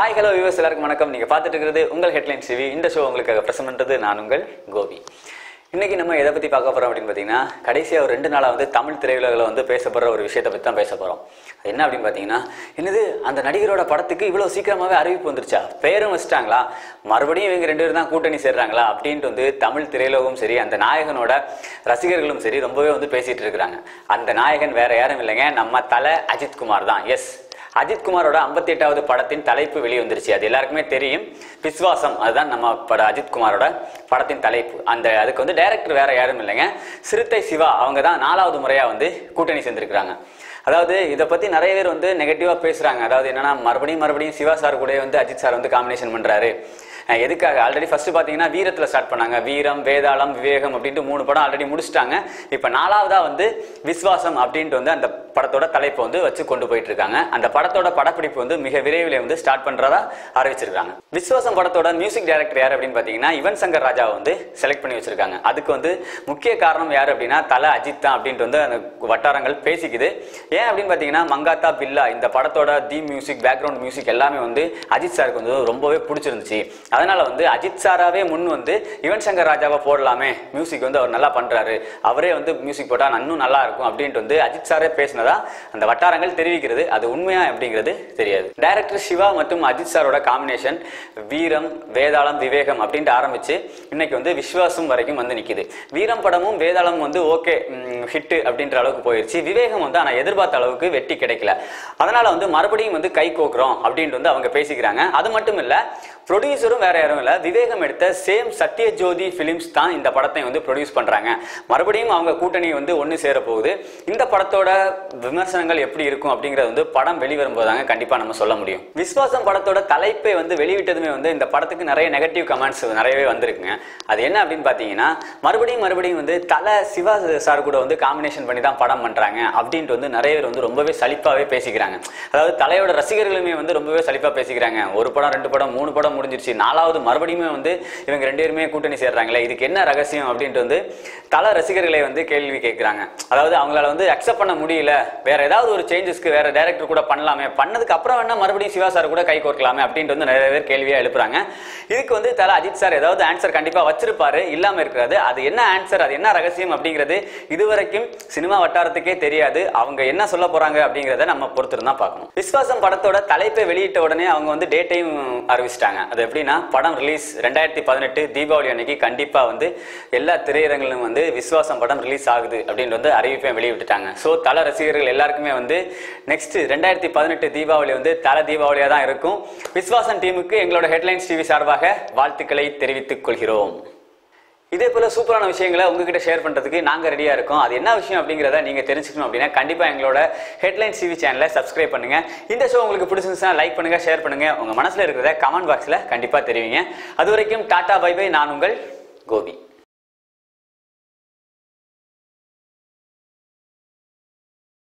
hi hello viewers எல்லாருக்கும் வணக்கம் நீங்க பார்த்துட்டு இருக்கிறது உங்கள் ஹெட்லைன் டிவி இந்த ஷோ உங்களுக்காக பிரசன்ட் பண்றது நான் உங்கள் கோபி இன்னைக்கு நம்ம எதை பத்தி பார்க்க போறோம் அப்படின்னு பார்த்தீங்கன்னா கடைசியா ஒரு ரெண்டு நாளா வந்து தமிழ் திரையுலகில் வந்து பேசப்படுற ஒரு விஷயத்தை பத்தி தான் பேச போறோம் அது என்ன அப்படின்னு பார்த்தீங்கன்னா என்னது அந்த நடிகரோட படத்துக்கு இவ்வளவு சீக்கிரமாவே அறிவிப்பு வந்துருச்சா பேரும் வச்சிட்டாங்களா மறுபடியும் இவங்க ரெண்டு பேரும் தான் கூட்டணி சேர்றாங்களா அப்படின்ட்டு வந்து தமிழ் திரையுலகம் சரி அந்த நாயகனோட ரசிகர்களும் சரி ரொம்பவே வந்து பேசிட்டு இருக்கிறாங்க அந்த நாயகன் வேற யாரும் இல்லைங்க நம்ம தலை அஜித் குமார் தான் எஸ் அஜித் குமாரோட ஐம்பத்தி எட்டாவது படத்தின் தலைப்பு வெளிவந்துருச்சு அது எல்லாருக்குமே தெரியும் விஸ்வாசம் அதுதான் நம்ம பட அஜித் குமாரோட படத்தின் தலைப்பு அந்த அதுக்கு வந்து டைரக்டர் வேற யாரும் இல்லைங்க சிறுத்தை சிவா அவங்க தான் நாலாவது முறையா வந்து கூட்டணி சேர்ந்திருக்கிறாங்க அதாவது இதை பத்தி நிறைய பேர் வந்து நெகட்டிவா பேசுறாங்க அதாவது என்னன்னா மறுபடியும் மறுபடியும் சிவா சார் கூட வந்து அஜித் சார் வந்து காம்பினேஷன் பண்றாரு அஹ் எதுக்காக ஆல்ரெடி ஃபர்ஸ்ட் பாத்தீங்கன்னா வீரத்துல ஸ்டார்ட் பண்ணாங்க வீரம் வேதாளம் விவேகம் அப்படின்ட்டு மூணு படம் ஆல்ரெடி முடிச்சிட்டாங்க இப்ப நாலாவதா வந்து விஸ்வாசம் அப்படின்ட்டு வந்து அந்த படத்தோட தலைப்பை வந்து வச்சு கொண்டு போயிட்டு இருக்காங்க அந்த படத்தோட படப்பிடிப்பு வந்து மிக விரைவில் வந்து ஸ்டார்ட் பண்றதா அறிவிச்சிருக்காங்க விஸ்வாசம் படத்தோட மியூசிக் டைரக்டர் யார் அப்படின்னு பாத்தீங்கன்னா யுவன் சங்கர் ராஜாவை வந்து செலக்ட் பண்ணி வச்சிருக்காங்க அதுக்கு வந்து முக்கிய காரணம் யார் அப்படின்னா தலை அஜித் தான் அப்படின்ட்டு வந்து அந்த வட்டாரங்கள் பேசிக்குது ஏன் அப்படின்னு பாத்தீங்கன்னா மங்காத்தா பில்லா இந்த படத்தோட தி மியூசிக் பேக்ரவுண்ட் மியூசிக் எல்லாமே வந்து அஜித் சாருக்கு வந்து ரொம்பவே பிடிச்சிருந்துச்சு அதனால வந்து அஜித் சாராவே முன் வந்து யுவன் சங்கர் ராஜாவை போடலாமே மியூசிக் வந்து அவர் நல்லா பண்றாரு அவரே வந்து மியூசிக் போட்டா இன்னும் நல்லா இருக்கும் அப்படின்ட்டு வந்து அஜித் சாரே பேசினதா அந்த வட்டாரங்கள் தெரிவிக்கிறது அது உண்மையா அப்படிங்கிறது தெரியாது டைரக்டர் சிவா மற்றும் அஜித் சாரோட காம்பினேஷன் வீரம் வேதாளம் விவேகம் அப்படின்ட்டு ஆரம்பிச்சு இன்னைக்கு வந்து விஸ்வாசம் வரைக்கும் வந்து நிக்குது வீரம் படமும் வேதாளம் வந்து ஓகே ஹிட் அப்படின்ற அளவுக்கு போயிருச்சு விவேகம் வந்து ஆனா எதிர்பார்த்த அளவுக்கு வெற்றி கிடைக்கல அதனால வந்து மறுபடியும் வந்து கை கோக்குறோம் அப்படின்ட்டு வந்து அவங்க பேசிக்கிறாங்க அது மட்டும் இல்ல ப்ரொடியூசரும் வேற யாரும் இல்ல விவேகம் எடுத்த சேம் சத்யஜோதி பிலிம்ஸ் தான் இந்த படத்தை வந்து ப்ரொடியூஸ் பண்றாங்க மறுபடியும் அவங்க கூட்டணி வந்து ஒன்று சேர போகுது இந்த படத்தோட விமர்சனங்கள் எப்படி இருக்கும் அப்படிங்கறது வந்து படம் வெளிவரும்போது தாங்க கண்டிப்பா நம்ம சொல்ல முடியும் விஸ்வாசம் படத்தோட தலைப்பை வந்து வெளியிட்டதுமே வந்து இந்த படத்துக்கு நிறைய நெகட்டிவ் கமெண்ட்ஸ் நிறையவே வந்திருக்குங்க அது என்ன அப்படின்னு பாத்தீங்கன்னா மறுபடியும் மறுபடியும் வந்து தலை சிவா சார் கூட வந்து காம்பினேஷன் பண்ணி தான் படம் பண்றாங்க அப்படின்ட்டு வந்து நிறைய பேர் வந்து ரொம்பவே சலிப்பாவே பேசிக்கிறாங்க அதாவது தலையோட ரசிகர்களுமே வந்து ரொம்பவே சலிப்பா பேசிக்கிறாங்க ஒரு படம் ரெண்டு படம் மூணு படம் முடிஞ்சிருச்சு நாலாவது மறுபடியுமே வந்து இவங்க ரெண்டு பேருமே கூட்டணி சேர்றாங்களே இதுக்கு என்ன ரகசியம் அப்படின்ட்டு வந்து தல ரசிகர்களை வந்து கேள்வி கேட்குறாங்க அதாவது அவங்களால வந்து அக்செப்ட் பண்ண முடியல வேற ஏதாவது ஒரு சேஞ்சஸ்க்கு வேற டைரக்டர் கூட பண்ணலாமே பண்ணதுக்கு அப்புறம் வேணா மறுபடியும் சிவா சார் கூட கை கோர்க்கலாமே அப்படின்ட்டு வந்து நிறைய பேர் கேள்வியா எழுப்புறாங்க இதுக்கு வந்து தல அஜித் சார் ஏதாவது ஆன்சர் கண்டிப்பா வச்சிருப்பாரு இல்லாம இருக்கிறது அது என்ன ஆன்சர் அது என்ன ரகசியம் அப்படிங்கிறது இதுவரைக்கும் சினிமா வட்டாரத்துக்கே தெரியாது அவங்க என்ன சொல்ல போறாங்க அப்படிங்கிறத நம்ம பொறுத்திருந்தா பார்க்கணும் விஸ்வாசம் படத்தோட தலைப்பை வெளியிட்ட உடனே அவங்க வந்து டேட்டையும் அறிவிச்சிட்டாங்க அது எப்படின்னா படம் ரிலீஸ் ரெண்டாயிரத்தி பதினெட்டு தீபாவளி அன்னைக்கு கண்டிப்பா வந்து எல்லா திரையரங்கிலும் வந்து விஸ்வாசம் படம் ரிலீஸ் ஆகுது அப்படின்னு வந்து அறிவிப்பை வெளியிட்டுட்டாங்க ஸோ தல ரசிகர்கள் எல்லாருக்குமே வந்து நெக்ஸ்ட் ரெண்டாயிரத்தி பதினெட்டு தீபாவளி வந்து தல தீபாவளியா தான் இருக்கும் விஸ்வாசம் டீமுக்கு எங்களோட ஹெட்லைன்ஸ் டிவி சார்பாக வாழ்த்துக்களை தெரிவித்துக் கொள்கிறோம் இதே போல சூப்பரான விஷயங்களை உங்ககிட்ட ஷேர் பண்றதுக்கு நாங்க ரெடியா இருக்கோம் அது என்ன விஷயம் அப்படிங்கறத நீங்க தெரிஞ்சுக்கணும் அப்படின்னா கண்டிப்பா எங்களோட ஹெட்லைன் டிவி சேனலை சப்ஸ்கிரைப் பண்ணுங்க இந்த ஷோ உங்களுக்கு பிடிச்சிருந்துச்சுன்னா லைக் பண்ணுங்க ஷேர் பண்ணுங்க உங்க மனசுல இருக்கிறத கமெண்ட் பாக்ஸ்ல கண்டிப்பா தெரிவிங்க அது வரைக்கும் டாடா பை பை நான் உங்கள் கோபி